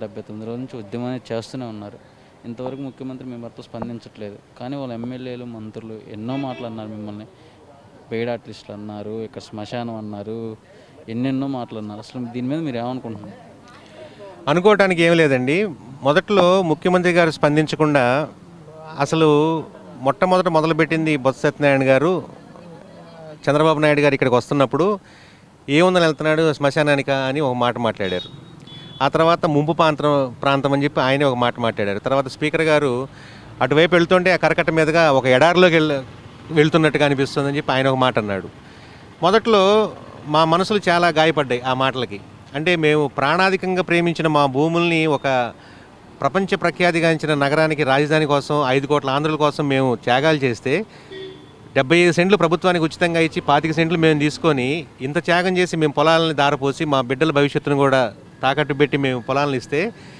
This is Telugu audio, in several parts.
డెబ్బై తొమ్మిది రోజుల నుంచి ఉద్యమాన్ని చేస్తూనే ఉన్నారు ఇంతవరకు ముఖ్యమంత్రి మీ భర్త స్పందించట్లేదు కానీ వాళ్ళ ఎమ్మెల్యేలు మంత్రులు ఎన్నో మాటలు అన్నారు మిమ్మల్ని పెయిడ్ ఆర్టిస్టులు అన్నారు ఇక్కడ శ్మశానం అన్నారు ఎన్నెన్నో మాటలు అన్నారు అసలు దీని మీద మీరు ఏమనుకుంటున్నారు అనుకోవటానికి ఏం లేదండి మొదట్లో ముఖ్యమంత్రి గారు స్పందించకుండా అసలు మొట్టమొదట మొదలుపెట్టింది బొత్స సత్యనారాయణ గారు చంద్రబాబు నాయుడు గారు ఇక్కడికి వస్తున్నప్పుడు ఏముందని వెళ్తున్నాడు శ్మశానానిక అని ఒక మాట మాట్లాడారు ఆ తర్వాత ముంపు ప్రాంతం ప్రాంతం అని చెప్పి ఆయనే ఒక మాట మాట్లాడారు తర్వాత స్పీకర్ గారు అటువైపు వెళ్తుంటే ఆ కరకట్ట మీదుగా ఒక ఎడారిలోకి వెళ్ వెళ్తున్నట్టుగా అనిపిస్తుందని చెప్పి ఆయన ఒక మాట అన్నాడు మొదట్లో మా మనసులు చాలా గాయపడ్డాయి ఆ మాటలకి అంటే మేము ప్రాణాధికంగా ప్రేమించిన మా భూముల్ని ఒక ప్రపంచ ప్రఖ్యాతిగాంచిన నగరానికి రాజధాని కోసం ఐదు కోట్ల ఆంధ్రుల కోసం మేము త్యాగాలు చేస్తే డెబ్బై ఐదు సెంట్లు ప్రభుత్వానికి ఉచితంగా ఇచ్చి పాతిక సెంట్లు మేము తీసుకొని ఇంత త్యాగం చేసి మేము పొలాలని దారపోసి మా బిడ్డల భవిష్యత్తును కూడా తాకట్టు పెట్టి మేము పొలాలను ఇస్తే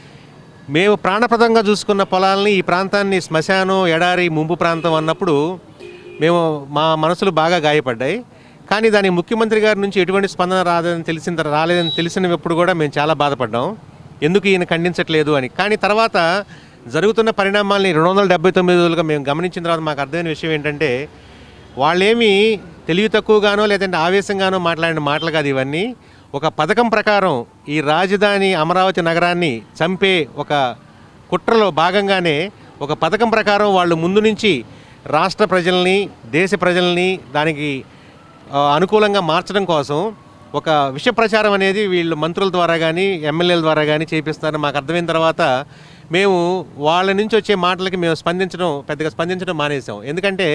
మేము ప్రాణప్రదంగా చూసుకున్న పొలాలని ఈ ప్రాంతాన్ని శ్మశానం ఎడారి ముంపు ప్రాంతం అన్నప్పుడు మేము మా మనసులు బాగా గాయపడ్డాయి కానీ దాని ముఖ్యమంత్రి గారి నుంచి ఎటువంటి స్పందన రాదని తెలిసిన తర్- రాలేదని తెలిసినప్పుడు కూడా మేము చాలా బాధపడ్డాం ఎందుకు ఈయన ఖండించట్లేదు అని కానీ తర్వాత జరుగుతున్న పరిణామాల్ని రెండు వందల డెబ్బై తొమ్మిది రోజులుగా మేము గమనించిన తర్వాత మాకు అర్థమైన విషయం ఏంటంటే వాళ్ళేమి తెలివి తక్కువగానో లేదంటే ఆవేశంగానో మాట్లాడిన మాటలు కాదు ఇవన్నీ ఒక పథకం ప్రకారం ఈ రాజధాని అమరావతి నగరాన్ని చంపే ఒక కుట్రలో భాగంగానే ఒక పథకం ప్రకారం వాళ్ళు ముందు నుంచి రాష్ట్ర ప్రజల్ని దేశ ప్రజల్ని దానికి ఆ, అనుకూలంగా మార్చడం కోసం ఒక విష ప్రచారం అనేది వీళ్ళు మంత్రుల ద్వారా కానీ ఎమ్మెల్యేల ద్వారా కానీ చేపిస్తారని మాకు అర్థమైన తర్వాత మేము వాళ్ళ నుంచి వచ్చే మాటలకి మేము స్పందించడం పెద్దగా స్పందించడం మానేసాం ఎందుకంటే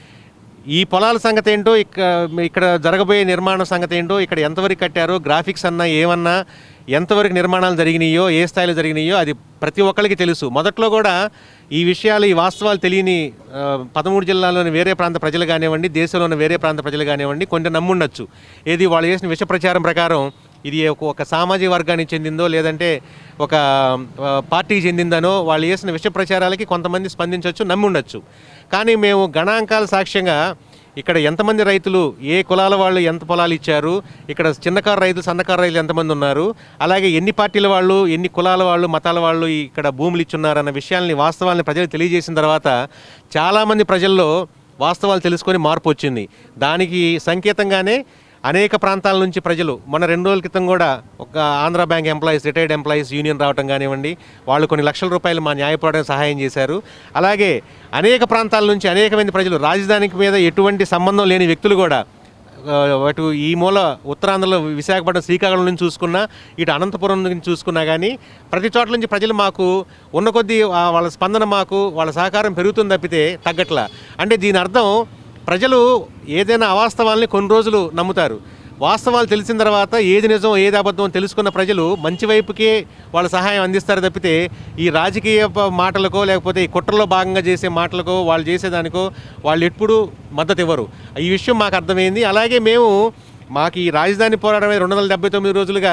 ఈ పొలాల సంగతి ఏంటో ఇక్కడ ఇక్కడ జరగబోయే నిర్మాణం సంగతి ఏంటో ఇక్కడ ఎంతవరకు కట్టారో గ్రాఫిక్స్ అన్నా ఏమన్నా ఎంతవరకు నిర్మాణాలు జరిగినాయో ఏ స్థాయిలో జరిగినాయో అది ప్రతి ఒక్కరికి తెలుసు మొదట్లో కూడా ఈ విషయాలు ఈ వాస్తవాలు తెలియని ఆ, పదమూడు జిల్లాలోని వేరే ప్రాంత ప్రజలు కానివ్వండి దేశంలోని వేరే ప్రాంత ప్రజలు కానివ్వండి కొంచెం నమ్ముండొచ్చు ఏది వాళ్ళు చేసిన విష ప్రచారం ప్రకారం ఇది ఒక- ఒక సామాజిక వర్గానికి చెందిందో లేదంటే ఒక ఆ, పార్టీకి చెందిందనో వాళ్ళు చేసిన విష ప్రచారాలకి కొంతమంది స్పందించవచ్చు నమ్మి ఉండొచ్చు కానీ మేము గణాంకాల సాక్ష్యంగా ఇక్కడ ఎంతమంది రైతులు ఏ కులాల వాళ్ళు ఎంత పొలాలు ఇచ్చారు ఇక్కడ చిన్నకారు రైతులు సన్నకారు రైతులు ఎంతమంది ఉన్నారు అలాగే ఎన్ని పార్టీల వాళ్ళు ఎన్ని కులాల వాళ్ళు మతాల వాళ్ళు ఇక్కడ భూములు ఇచ్చున్నారు అన్న విషయాల్ని వాస్తవాల్ని ప్రజలకు తెలియజేసిన తర్వాత చాలామంది ప్రజల్లో వాస్తవాలు తెలుసుకొని మార్పు వచ్చింది దానికి సంకేతంగానే అనేక ప్రాంతాల నుంచి ప్రజలు మన రెండు రోజుల క్రితం కూడా ఒక Andhra bank employees retired employees union రావడం కానివ్వండి వాళ్ళు కొన్ని లక్షల రూపాయలు మా న్యాయపోవడం సహాయం చేశారు అలాగే అనేక ప్రాంతాల నుంచి అనేక మంది ప్రజలు రాజధానికి మీద ఎటువంటి సంబంధం లేని వ్యక్తులు కూడా ఆ, అటు ఈ మూల ఉత్తరాంధ్రలో విశాఖపట్నం శ్రీకాకుళం నుంచి చూసుకున్నా ఇటు అనంతపురం నుంచి చూసుకున్నా కానీ ప్రతి చోట్ల నుంచి ప్రజలు మాకు ఉన్న కొద్దీ ఆ వాళ్ళ స్పందన మాకు వాళ్ళ సహకారం పెరుగుతుంది తప్పితే తగ్గట్లా అంటే దీని అర్థం ప్రజలు ఏదైనా అవాస్తవాల్ని కొన్ని రోజులు నమ్ముతారు వాస్తవాలు తెలిసిన తర్వాత ఏది నిజం ఏది అబద్ధం తెలుసుకున్న ప్రజలు మంచి వైపుకే వాళ్ళ సహాయం అందిస్తారు తప్పితే ఈ రాజకీయ ప- మాటలకో లేకపోతే ఈ కుట్రలో భాగంగా చేసే మాటలకో వాళ్ళు చేసేదానికో వాళ్ళు ఎప్పుడూ మద్దతు ఇవ్వరు ఈ విషయం మాకు అర్థమైంది అలాగే మేము మాకు ఈ రాజధాని పోరాటం రెండు వందల డెబ్బై తొమ్మిది రోజులుగా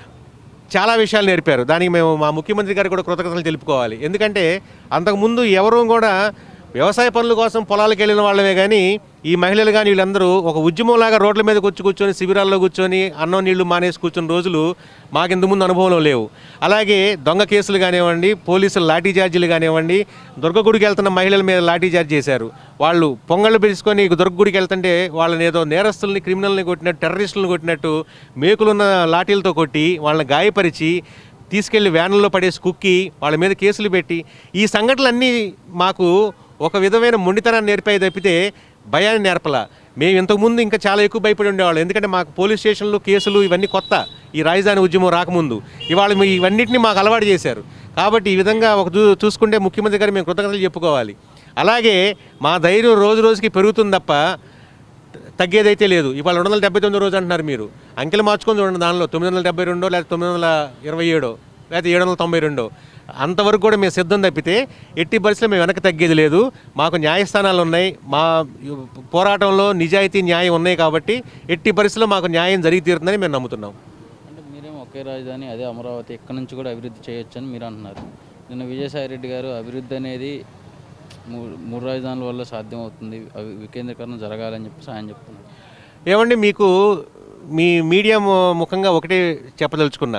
చాలా విషయాలు నేర్పారు దానికి మేము మా ముఖ్యమంత్రి గారికి కూడా కృతజ్ఞతలు తెలుపుకోవాలి ఎందుకంటే అంతకుముందు ఎవరూ కూడా వ్యవసాయ పనుల కోసం పొలాలకు వెళ్ళిన వాళ్ళమే కానీ ఈ మహిళలు కానీ వీళ్ళందరూ ఒక ఉద్యమంలాగా రోడ్ల మీద కూర్చు కూర్చొని శిబిరాల్లో కూర్చొని అన్నం నీళ్లు మానేసి కూర్చున్న రోజులు మాకు ఇంతకు ముందు అనుభవంలో లేవు అలాగే దొంగ కేసులు కానివ్వండి పోలీసులు లాఠీ చార్జీలు కానివ్వండి దుర్గగుడికి వెళ్తున్న మహిళల మీద లాఠీ చార్జ్ చేశారు వాళ్ళు పొంగళ్ళు పిలుచుకొని దుర్గగుడికి వెళ్తుంటే వాళ్ళని ఏదో నేరస్తుల్ని క్రిమినల్ని కొట్టినట్టు టెర్రరిస్టులను కొట్టినట్టు మేకులున్న లాఠీలతో కొట్టి వాళ్ళని గాయపరిచి తీసుకెళ్లి వ్యాన్లలో పడేసి కుక్కి వాళ్ళ మీద కేసులు పెట్టి ఈ సంఘటనలన్నీ మాకు ఒక విధమైన మొండితనాన్ని నేర్పాయి తప్పితే భయాన్ని నేర్పలా మేము ఇంతకుముందు ఇంకా చాలా ఎక్కువ భయపడి ఉండేవాళ్ళం ఎందుకంటే మాకు పోలీస్ స్టేషన్లు కేసులు ఇవన్నీ కొత్త ఈ రాజధాని ఉద్యమం రాకముందు ఇవాళ మీ ఇవన్నిటిని మాకు అలవాటు చేశారు కాబట్టి ఈ విధంగా ఒక చూ- చూసుకుంటే ముఖ్యమంత్రి గారు మేము కృతజ్ఞతలు చెప్పుకోవాలి అలాగే మా ధైర్యం రోజు రోజుకి పెరుగుతుంది తప్ప తగ్గేదైతే లేదు ఇవాళ రెండు వందల డెబ్బై తొమ్మిది రోజు అంటున్నారు మీరు అంకెలు మార్చుకొని చూడండి దానిలో తొమ్మిది వందల డెబ్బై రెండో లేదా తొమ్మిది వందల ఇరవై ఏడో లేకపోతే ఏడు వందల తొంభై రెండో అంతవరకు కూడా మేము సిద్ధం తప్పితే ఎట్టి పరిస్థితుల్లో మేము వెనక్కి తగ్గేది లేదు మాకు న్యాయస్థానాలు ఉన్నాయి మా పోరాటంలో నిజాయితీ న్యాయం ఉన్నాయి కాబట్టి ఎట్టి పరిస్థితుల్లో మాకు న్యాయం జరిగి తీరుతుందని మేము నమ్ముతున్నాం అంటే మీరేమో ఒకే రాజధాని అదే అమరావతి ఇక్కడ నుంచి కూడా అభివృద్ధి చేయొచ్చు అని మీరు అంటున్నారు నిన్న విజయసాయి రెడ్డి గారు అభివృద్ధి అనేది మూడు మూడు రాజధానుల వల్ల సాధ్యమవుతుంది అవి వికేంద్రీకరణ జరగాలని చెప్పేసి ఆయన చెప్తున్నారు ఏమండి మీకు మీ మీడియా ము- ముఖంగా ఒకటే చెప్పదలుచుకున్నా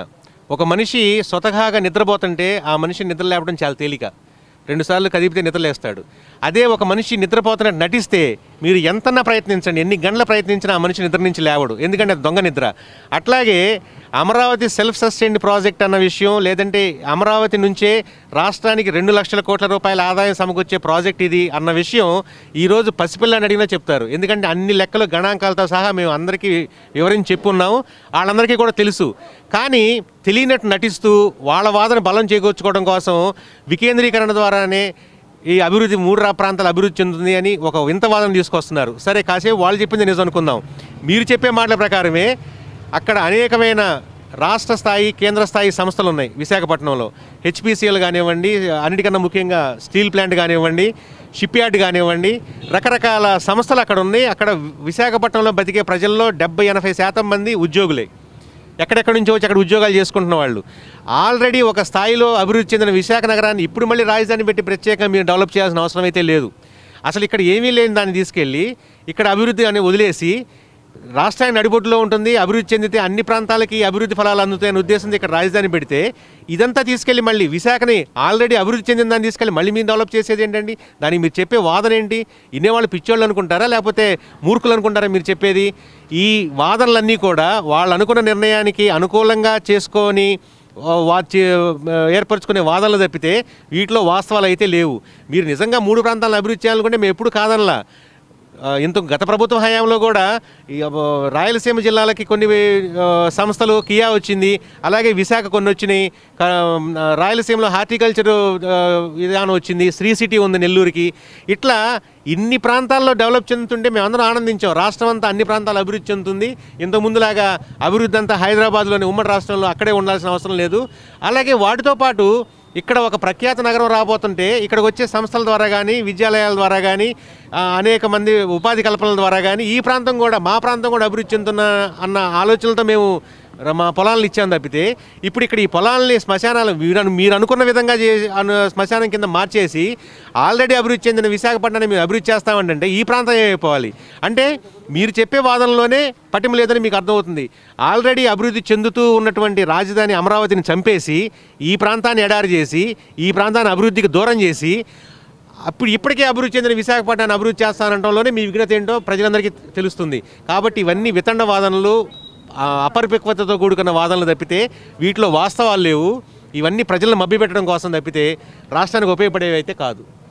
ఒక మనిషి స్వతహాగా నిద్రపోతుంటే ఆ మనిషి నిద్ర లేవడం చాలా తేలిక రెండుసార్లు కదిపితే నిద్రలేస్తాడు అదే ఒక మనిషి నిద్రపోతున్నట్టు నటిస్తే మీరు ఎంతన్నా ప్రయత్నించండి ఎన్ని గంటల ప్రయత్నించినా ఆ మనిషి నిద్ర నుంచి లేవడు ఎందుకంటే అది దొంగ నిద్ర అట్లాగే అమరావతి సెల్ఫ్ సస్టైన్డ్ ప్రాజెక్ట్ అన్న విషయం లేదంటే అమరావతి నుంచే రాష్ట్రానికి రెండు లక్షల కోట్ల రూపాయల ఆదాయం సమకూర్చే ప్రాజెక్ట్ ఇది అన్న విషయం ఈరోజు పసిపిల్లని అడిగినా చెప్తారు ఎందుకంటే అన్ని లెక్కలు గణాంకాలతో సహా మేము అందరికీ వివరించి చెప్పున్నాము వాళ్ళందరికీ కూడా తెలుసు కానీ తెలియనట్టు నటిస్తూ వాళ్ళ వాదన బలం చేకూర్చుకోవడం కోసం వికేంద్రీకరణ ద్వారానే ఈ అభివృద్ధి మూడు రా ప్రాంతాలు అభివృద్ధి చెందుతుంది అని ఒక వింత వాదన తీసుకొస్తున్నారు సరే కాసేపు వాళ్ళు చెప్పింది నిజం అనుకుందాం మీరు చెప్పే మాటల ప్రకారమే అక్కడ అనేకమైన రాష్ట్ర స్థాయి కేంద్ర స్థాయి సంస్థలు ఉన్నాయి విశాఖపట్నంలో హెచ్పిసిఎల్ కానివ్వండి అన్నిటికన్నా ముఖ్యంగా స్టీల్ ప్లాంట్ కానివ్వండి షిప్ యార్డ్ కానివ్వండి రకరకాల సంస్థలు అక్కడ ఉన్నాయి అక్కడ విశాఖపట్నంలో బతికే ప్రజల్లో డెబ్బై ఎనభై శాతం మంది ఉద్యోగులే ఎక్కడెక్కడి నుంచి వచ్చి అక్కడ ఉద్యోగాలు చేసుకుంటున్న వాళ్ళు ఆల్రెడీ ఒక స్థాయిలో అభివృద్ధి చెందిన విశాఖ నగరాన్ని ఇప్పుడు మళ్ళీ రాజధాని పెట్టి ప్రత్యేకంగా మీరు డెవలప్ చేయాల్సిన అవసరం అయితే లేదు అసలు ఇక్కడ ఏమీ లేని దాన్ని తీసుకెళ్ళి ఇక్కడ అభివృద్ధి అని వదిలేసి రాష్ట్రాన్ని నడిబొడ్డులో ఉంటుంది అభివృద్ధి చెందితే అన్ని ప్రాంతాలకి అభివృద్ధి ఫలాలు అందుతాయనే ఉద్దేశంతో ఇక్కడ రాజధాని పెడితే ఇదంతా తీసుకెళ్ళి మళ్ళీ విశాఖని ఆల్రెడీ అభివృద్ధి చెందిన దాన్ని తీసుకెళ్ళి మళ్ళీ మీరు డెవలప్ చేసేది ఏంటండి దానికి మీరు చెప్పే వాదన ఏంటి ఇన్నేవాళ్ళు పిచ్చోళ్ళు అనుకుంటారా లేకపోతే మూర్ఖులు అనుకుంటారా మీరు చెప్పేది ఈ వాదనలన్నీ కూడా వాళ్ళు అనుకున్న నిర్ణయానికి అనుకూలంగా చేసుకొని వాచి ఏర్పరచుకునే వాదనలు తప్పితే వీటిలో వాస్తవాలు అయితే లేవు మీరు నిజంగా మూడు ప్రాంతాలను అభివృద్ధి చేయాలనుకుంటే మేము ఎప్పుడు కాదనలా ఆ, ఇంత గత ప్రభుత్వ హయాంలో కూడా ఈ, ఆ, రాయలసీమ జిల్లాలకి కొన్ని ఆ, సంస్థలు కియా వచ్చింది అలాగే విశాఖ కొన్ని వచ్చినాయి క- ఆ, రాయలసీమలో హార్టికల్చర్ ఆ, విధానం వచ్చింది శ్రీ సిటీ ఉంది నెల్లూరుకి ఇట్లా ఇన్ని ప్రాంతాల్లో డెవలప్ చెందుతుంటే మేమందరం ఆనందించాం రాష్ట్రం అంతా అన్ని ప్రాంతాలు అభివృద్ధి చెందుతుంది ఇంత ముందులాగా అభివృద్ధి అంతా హైదరాబాద్లోని ఉమ్మడి రాష్ట్రంలో అక్కడే ఉండాల్సిన అవసరం లేదు అలాగే వాటితో పాటు ఇక్కడ ఒక ప్రఖ్యాత నగరం రాబోతుంటే ఇక్కడికి వచ్చే సంస్థల ద్వారా కానీ విద్యాలయాల ద్వారా కానీ ఆ, అనేక మంది ఉపాధి కల్పనల ద్వారా కానీ ఈ ప్రాంతం కూడా మా ప్రాంతం కూడా అభివృద్ధి చెందుతున్న అన్న ఆలోచనలతో మేము ర- మా పొలాలను ఇచ్చాం తప్పితే ఇప్పుడు ఇక్కడ ఈ పొలాలని శ్మశానాలు మీరు అను- మీరు అనుకున్న విధంగా చే అను శ్మశానం కింద మార్చేసి ఆల్రెడీ అభివృద్ధి చెందిన విశాఖపట్నాన్ని మీరు అభివృద్ధి చేస్తామంటే ఈ ప్రాంతం ఏమైపోవాలి అంటే మీరు చెప్పే వాదనలోనే పటిమ లేదని మీకు అర్థమవుతుంది ఆల్రెడీ అభివృద్ధి చెందుతూ ఉన్నటువంటి రాజధాని అమరావతిని చంపేసి ఈ ప్రాంతాన్ని ఎడారి చేసి ఈ ప్రాంతాన్ని అభివృద్ధికి దూరం చేసి అప్పుడు ఇప్పటికే అభివృద్ధి చెందిన విశాఖపట్నాన్ని అభివృద్ధి చేస్తానంటంలోనే మీ విఘ్నత ఏంటో ప్రజలందరికీ తెలుస్తుంది కాబట్టి ఇవన్నీ వితండ వాదనలు ఆ, అపరిపక్వతతో కూడుకున్న వాదనలు తప్పితే వీటిలో వాస్తవాలు లేవు ఇవన్నీ ప్రజలను మభ్యపెట్టడం కోసం తప్పితే రాష్ట్రానికి ఉపయోగపడేవి అయితే కాదు